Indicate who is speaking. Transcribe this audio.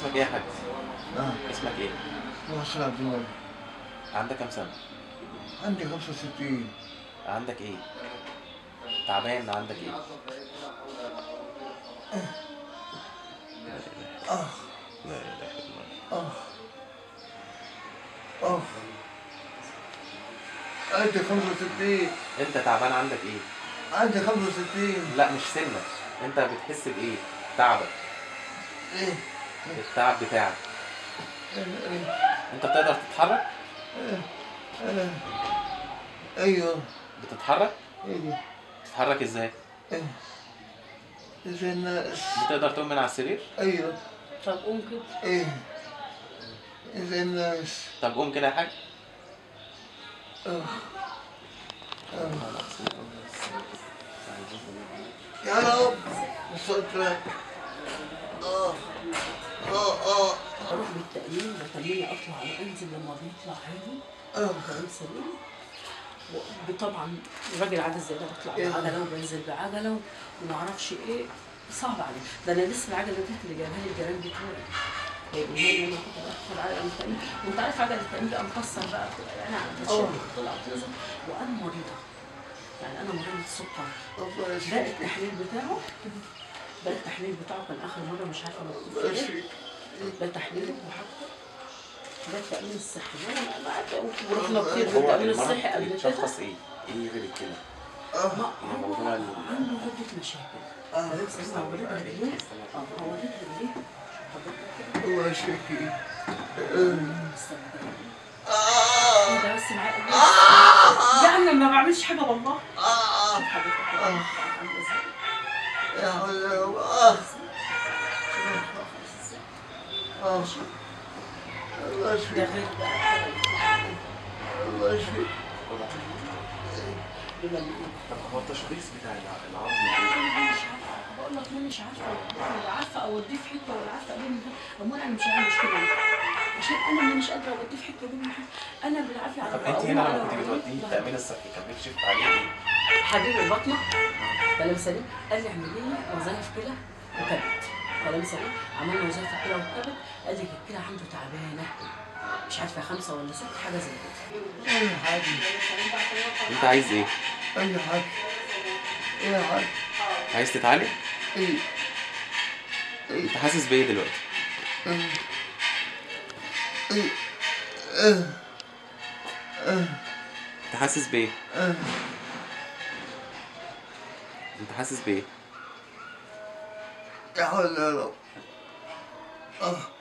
Speaker 1: اسمك ايه يا حاج
Speaker 2: آه.
Speaker 1: اسمك ايه
Speaker 2: محسن عبد الوهاب
Speaker 1: عندك كام سنه
Speaker 2: عندي 65
Speaker 1: عندك ايه تعبان عندك ايه
Speaker 2: آه
Speaker 1: لا اله الا الله
Speaker 2: آه آه عندي 65
Speaker 1: انت تعبان عندك ايه
Speaker 2: عندي 65
Speaker 1: لا مش سنك انت بتحس بايه تعبك
Speaker 2: إيه
Speaker 1: التعب بتاعك
Speaker 2: إيه إيه
Speaker 1: انت بتقدر تتحرك
Speaker 2: إيه أنا أيوه
Speaker 1: بتتحرك
Speaker 2: إيه دي
Speaker 1: تتحرك ازاي
Speaker 2: إيه زي الناس
Speaker 1: بتقدر تقوم من على السرير
Speaker 2: أيوه
Speaker 3: طب قوم كده
Speaker 2: إيه زي الناس
Speaker 1: طب قوم كده يا حاج
Speaker 2: آه آه يا رب سترك آه آه آه
Speaker 3: اروح بالتأمين بتمنى اطلع وانزل لما بيطلع عادي
Speaker 2: آه
Speaker 3: كلام سليم و- طبعا الراجل عادي زي ده بطلع
Speaker 2: إيه.
Speaker 3: بعجله وبنزل بعجله وما اعرفش ايه صعب عليه ده انا لسه العجله دي اللي جايبها لي الجيران بتوعي جايبينها لي لما كنت بدخل عجله من التأمين وانت عارف عجله التأمين بقى مكسر بقى بتبقى يعني على
Speaker 2: آه.
Speaker 3: طلع وتنزل وانا مريضه يعني انا مريضه سكر
Speaker 2: الله
Speaker 3: ده
Speaker 2: يشفيك
Speaker 3: التحليل بتاعه ده التحليل بتاعه كان اخر مره مش عارفه انا كنت
Speaker 2: الله
Speaker 3: فين.
Speaker 2: يشفيك
Speaker 3: ده تحليل وحاجته ده التأمين الصحي ده أنا بعد ورحنا كتير في
Speaker 1: هو
Speaker 3: التأمين
Speaker 1: المرض
Speaker 3: الصحي قبل كده
Speaker 1: يتشخص ايه ايه غير كده
Speaker 2: آه
Speaker 3: ما
Speaker 1: يعني
Speaker 3: هو
Speaker 1: موضوع ال-
Speaker 3: عنده عدة مشاكل
Speaker 2: آه
Speaker 3: ده لسه اسمه وريت رجليه اه هو وريت رجليه حضرتك
Speaker 2: الله يشفيك
Speaker 3: كده
Speaker 2: آه
Speaker 3: استنى كده.
Speaker 2: آه
Speaker 3: إيه ده بس معايا يا عم ما بعملش حاجه والله
Speaker 2: آه
Speaker 3: شوف حضرتك كده
Speaker 2: آه.
Speaker 3: عامله ازاي
Speaker 2: يا حول ولا قوة. آه آه الله
Speaker 3: ده
Speaker 2: يشفيك
Speaker 3: غير بقى
Speaker 2: الله يشفيك
Speaker 3: دول لما انا
Speaker 1: طب هو التشخيص بتاع الع- العظم
Speaker 3: انا مش عارفه بقول لك انا مش عارفه ولا عارفه اوديه في حته ولا عارفه اجيب من امال انا مش عارفه مشكله إيه؟ عشان انا اللي مش قادره اوديه في حته واجيب من حته انا بالعافيه على
Speaker 1: طب انت هنا لما كنت بتوديه التامين الصحي كان بيكشف عليه ايه؟
Speaker 3: حبيبي البطنه كلام سليم قال لي اعملي لي وظائف كلى وكبد كلام سليم عملنا وظائف الكلى والكبد قال لي الكلى عنده تعبانه مش عارفه خمسه ولا ست حاجه زي كده
Speaker 2: أي حاجة
Speaker 1: انت عايز ايه؟
Speaker 2: أي حاجة أي حاجة
Speaker 1: عايز تتعالج؟
Speaker 2: إيه إيه
Speaker 1: انت حاسس بايه دلوقتي؟
Speaker 2: إيه إيه إيه إيه
Speaker 1: انت حاسس بايه؟
Speaker 2: إيه
Speaker 1: انت حاسس بايه؟
Speaker 2: يا حول ولا قوة. آه